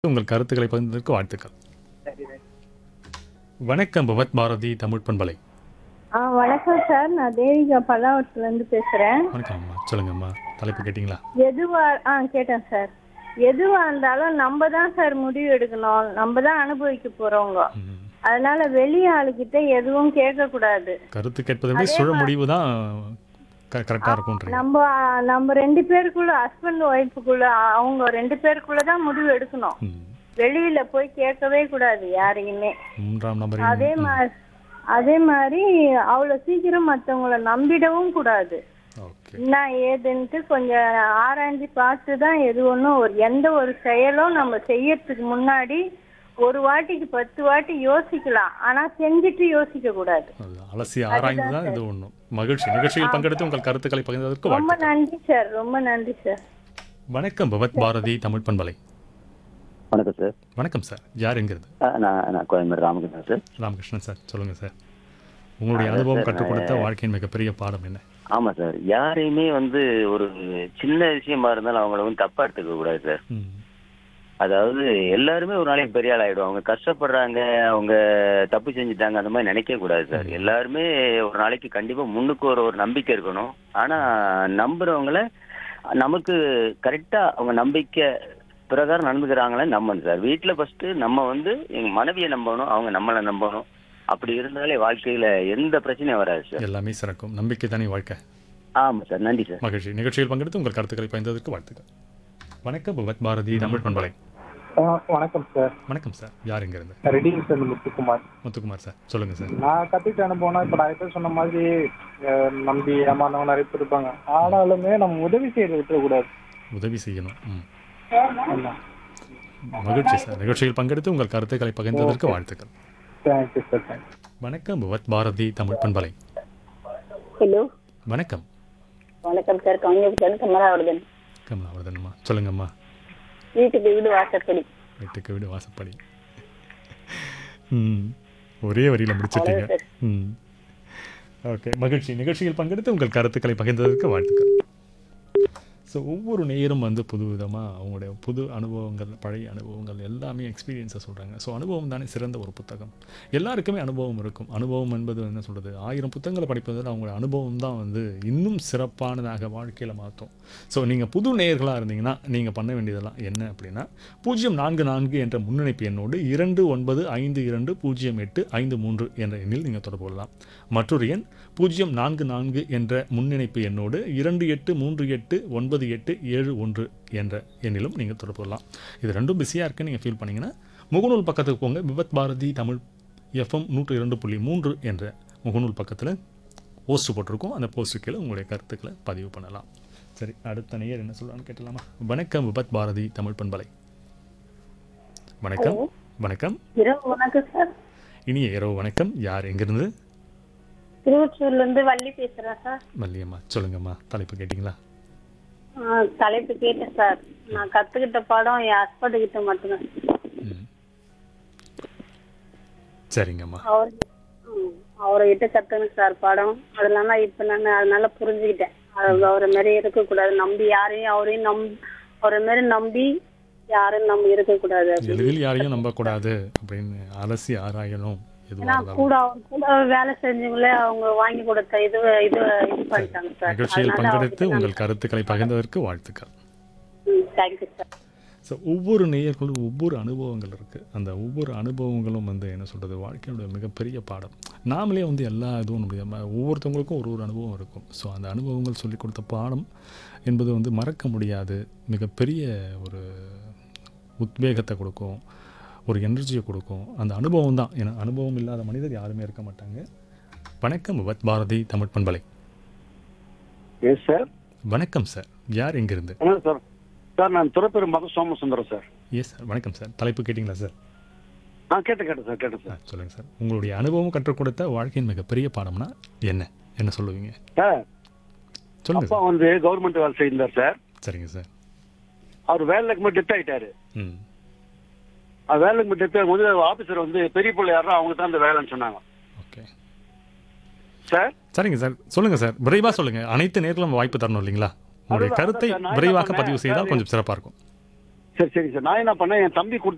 உங்கள் கருத்துக்களை பகிர்ந்ததற்கு வாழ்த்துக்கள் வணக்கம் பவத் பாரதி தமிழ் பண்பலை ஆ வணக்கம் சார் நான் தேவிகா பல்லாவரத்துல இருந்து பேசுறேன் வணக்கம் அம்மா சொல்லுங்கம்மா தலைப்பு கேட்டிங்களா எதுவா ஆ கேட்டேன் சார் எதுவா இருந்தாலும் நம்ம தான் சார் முடிவு எடுக்கணும் நம்ம தான் அனுபவிக்க போறவங்க ம். அதனால வெளி ஆளுகிட்ட எதுவும் கேட்க கூடாது கருத்து கேட்பதை விட சுழ முடிவு தான் கரெக்டாக இருக்கும்ன்றீங்க நம்ம நம்ம ரெண்டு பேருக்குள்ள ஹஸ்பண்ட் ஒய்ஃபுக்குள்ள அவங்க ரெண்டு பேருக்குள்ள தான் முடிவு எடுக்கணும் ம். வெளியில போய் கேட்கவே கூடாது யாரையுமே மூன்றாம் நபர் அதே மாதிரி அதே மாதிரி அவ்வளவு சீக்கிரம் மத்தவங்கள நம்பிடவும் கூடாது ஓகே என்ன ஏதுன்ட்டு கொஞ்சம் ஆராய்ஞ்சு பார்த்து தான் எது ஒன்றும் ஒரு எந்த ஒரு செயலும் நம்ம செய்யறதுக்கு முன்னாடி ஒரு வாட்டிக்கு பத்து வாட்டி யோசிக்கலாம் ஆனா செஞ்சுட்டு யோசிக்க கூடாது அலசி ஆராய்ந்து தான் இது ஒன்றும் மகிழ்ச்சி நிகழ்ச்சியில் பங்கெடுத்து உங்கள் கருத்துக்களை பகிர்ந்ததற்கு ரொம்ப வாழ்த்துக்கள் நன்றி சார் ரொம்ப நன்றி சார் வணக்கம் பவத் பாரதி தமிழ் பண்பலை வணக்கம் சார் வணக்கம் சார் யார் எங்கிறது ஆ, நான் நான் கோயம்பேடு ராமகிருஷ்ணன் சார் ராமகிருஷ்ணன் சார் சொல்லுங்க சார் உங்களுடைய அனுபவம் கற்றுக் கொடுத்த வாழ்க்கையின் மிகப்பெரிய பாடம் என்ன ஆமாம் சார் யாரையுமே வந்து ஒரு சின்ன விஷயமா இருந்தாலும் அவங்கள வந்து தப்பா எடுத்துக்க கூடாது சார் ம். அதாவது எல்லாருமே ஒரு நாளைக்கு பெரிய ஆள் ஆயிடும் அவங்க கஷ்டப்படுறாங்க அவங்க தப்பு செஞ்சுட்டாங்க அந்த மாதிரி நினைக்க கூடாது சார் எல்லாருமே ஒரு நாளைக்கு கண்டிப்பா முன்னுக்கு ஒரு ஒரு நம்பிக்கை இருக்கணும் ஆனா நம்புறவங்கள நமக்கு கரெக்டா அவங்க நம்பிக்கை பிரகாரம் நடந்துக்கிறாங்களே நம்பணும் சார் வீட்டுல ஃபர்ஸ்ட் நம்ம வந்து எங்க மனைவியை நம்பணும் அவங்க நம்மளை நம்பணும் அப்படி இருந்தாலே வாழ்க்கையில எந்த பிரச்சனையும் வராது சார் எல்லாமே சிறக்கும் நம்பிக்கை தானே வாழ்க்கை ஆமா சார் நன்றி சார் மகிழ்ச்சி நிகழ்ச்சியில் பங்கெடுத்து உங்கள் கருத்துக்களை பகிர்ந்ததற்கு வாழ்த்துக்கள் வணக்கம் பவத் பாரதி தமிழ் பண்பலை ஆ, வணக்கம் சார் வணக்கம் சார் யார் எங்கிருந்து ரெடிங் சார் முத்துக்குமார் முத்துக்குமார் சார் சொல்லுங்க சார் நான் கத்துக்கிட்ட அனுபவம்னா இப்ப நிறைய பேர் சொன்ன மாதிரி அஹ், நம்பி ஏமாந்தவங்க நிறைய பேர் இருப்பாங்க ஆனாலுமே நம்ம உதவி செய்யறது விட்டுறக்கூடாது உதவி செய்யணும் ம். ஆமா மகிழ்ச்சி சார் நிகழ்ச்சியில் பங்கெடுத்து உங்கள் கருத்துக்களை பகிர்ந்ததற்கு வாழ்த்துக்கள் தேங்க்யூ சார் தேங்க்யூ வணக்கம் பவத் பாரதி தமிழ் பண்பலை ஹலோ வணக்கம் வணக்கம் சார் கவிஞர் கமலாவர்தன் கமலாவர்தனம்மா சொல்லுங்கம்மா வீட்டுக்கு வீடு வாசப்படி வீட்டுக்கு வீடு வாசப்படி ம் ஒரே வரியில் முடிச்சிட்டீங்க ம் ஓகே மகிழ்ச்சி நிகழ்ச்சியில் பங்கெடுத்து உங்கள் கருத்துக்களை பகிர்ந்ததற்கு வாழ்த்துக்கள் ஸோ ஒவ்வொரு நேரும் வந்து புது விதமாக அவங்களுடைய புது அனுபவங்கள் பழைய அனுபவங்கள் எல்லாமே எக்ஸ்பீரியன்ஸை சொல்கிறாங்க ஸோ அனுபவம் தானே சிறந்த ஒரு புத்தகம் எல்லாருக்குமே அனுபவம் இருக்கும் அனுபவம் என்பது என்ன சொல்கிறது ஆயிரம் புத்தகங்களை படிப்பதில் அவங்களோட அனுபவம் தான் வந்து இன்னும் சிறப்பானதாக வாழ்க்கையில் மாற்றும் ஸோ நீங்கள் புது நேயர்களாக இருந்தீங்கன்னா நீங்கள் பண்ண வேண்டியதெல்லாம் என்ன அப்படின்னா பூஜ்ஜியம் நான்கு நான்கு என்ற முன்னணிப்பு எண்ணோடு இரண்டு ஒன்பது ஐந்து இரண்டு பூஜ்ஜியம் எட்டு ஐந்து மூன்று என்ற எண்ணில் நீங்கள் தொடர்பு கொள்ளலாம் மற்றொரு எண் பூஜ்ஜியம் நான்கு நான்கு என்ற முன்னிணைப்பு எண்ணோடு இரண்டு எட்டு மூன்று எட்டு ஒன்பது எட்டு ஏழு ஒன்று என்ற எண்ணிலும் நீங்கள் தொடர்பு கொள்ளலாம் இது ரெண்டும் பிஸியாக இருக்குன்னு நீங்கள் ஃபீல் பண்ணீங்கன்னா முகநூல் பக்கத்துக்கு போங்க விபத் பாரதி தமிழ் எஃப்எம் நூற்று இரண்டு புள்ளி மூன்று என்ற முகநூல் பக்கத்தில் போஸ்ட் போட்டிருக்கோம் அந்த போஸ்ட்டு கீழே உங்களுடைய கருத்துக்களை பதிவு பண்ணலாம் சரி அடுத்த நேயர் என்ன சொல்கிறான்னு கேட்டலாமா வணக்கம் விபத் பாரதி தமிழ் பண்பலை வணக்கம் வணக்கம் இரவு வணக்கம் சார் இனிய இரவு வணக்கம் யார் எங்கிருந்து திருவொற்றூர்ல இருந்து வள்ளி பேசுறேன் சார் மல்லியம்மா சொல்லுங்கம்மா தலைப்பு கேட்டிங்களா ஆ, தலைப்பு கேட்டேன் சார் நான் கத்துக்கிட்ட பாடம் என் ஹஸ்பண்ட் கிட்ட மட்டும்தான் ம் சரிங்கம்மா அவர் ம், அவர்கிட்ட கத்துக்கணும் சார் பாடம் அதனால இப்ப நான் அதனால புரிஞ்சுக்கிட்டேன் அது அவரை மாதிரி இருக்கக்கூடாது நம்பி யாரையும் அவரையும் நம் அவரை மாதிரி நம்பி யாரும் நம்ம இருக்கக்கூடாது அப்படின்னு. எளிதில் யாரையும் நம்பக்கூடாது அப்படின்னு அலசி ஆராயணும் எதுவாக ஏன்னா இருந்தாலும் கூட அவங்க கூட வேலை செஞ்சவங்களே அவங்க வாங்கி கொடுத்த இது இது இது பண்ணிட்டாங்க சார் நிகழ்ச்சியில் அதனால பங்கெடுத்து உங்கள் கருத்துக்களை பகிர்ந்ததற்கு வாழ்த்துக்கள் தேங்க்யூ சார் ஸோ ஒவ்வொரு நேயர்களும் ஒவ்வொரு அனுபவங்கள் இருக்குது அந்த ஒவ்வொரு அனுபவங்களும் வந்து என்ன சொல்கிறது வாழ்க்கையோட மிகப்பெரிய பாடம் நாமளே வந்து எல்லா இதுவும் முடியாம ஒவ்வொருத்தவங்களுக்கும் ஒரு ஒரு அனுபவம் இருக்கும் ஸோ அந்த அனுபவங்கள் சொல்லிக் கொடுத்த பாடம் என்பது வந்து மறக்க முடியாது மிகப்பெரிய ஒரு உத்வேகத்தை கொடுக்கும் ஒரு எனர்ஜியை கொடுக்கும் அந்த அனுபவம் தான் ஏன்னா அனுபவம் இல்லாத மனிதர் யாருமே இருக்க மாட்டாங்க வணக்கம் விபத் பாரதி தமிழ் பண்பலை எஸ் சார் வணக்கம் சார் யார் எங்கிருந்து என்ன சார் சார் நான் துறைப்பெரும் மத சோமசுந்தரம் சார் எஸ் சார் வணக்கம் சார் தலைப்பு கேட்டிங்களா சார் ஆ கேட்டேன் கேட்டேன் சார் கேட்டேன் ஆ, சார் சொல்லுங்க சார் உங்களுடைய அனுபவம் கற்றுக் கொடுத்த வாழ்க்கையின் மிகப்பெரிய பாடம்னா என்ன என்ன சொல்லுவீங்க சார் சொல்லுங்க அப்பா சார் வந்து கவர்மெண்ட் வேலை செய்திருந்தார் சார் சரிங்க சார் அவர் வேலைக்கு மட்டும் டெத் ஆயிட்டாரு ம் அவர் வேலைக்கு மட்டும் டெத் ஆகும்போது ஆபீசர் வந்து பெரிய பிள்ளை யாரோ அவங்க தான் அந்த வேலைன்னு சொன்னாங்க ஓகே சார் சரிங்க சார் சொல்லுங்க சார் விரைவாக சொல்லுங்க அனைத்து நேர்களும் வாய்ப்பு தரணும் இல்லைங்களா உங்களுடைய அதுதான், கருத்தை அதுதான் சார், நான் என்ன விரைவாக பண்ணேன்? பதிவு செய்தால் அதாவது- கொஞ்சம் சிறப்பாக இருக்கும் சரி சரி சார் நான் என்ன பண்ணேன் என் தம்பி கொடுத்த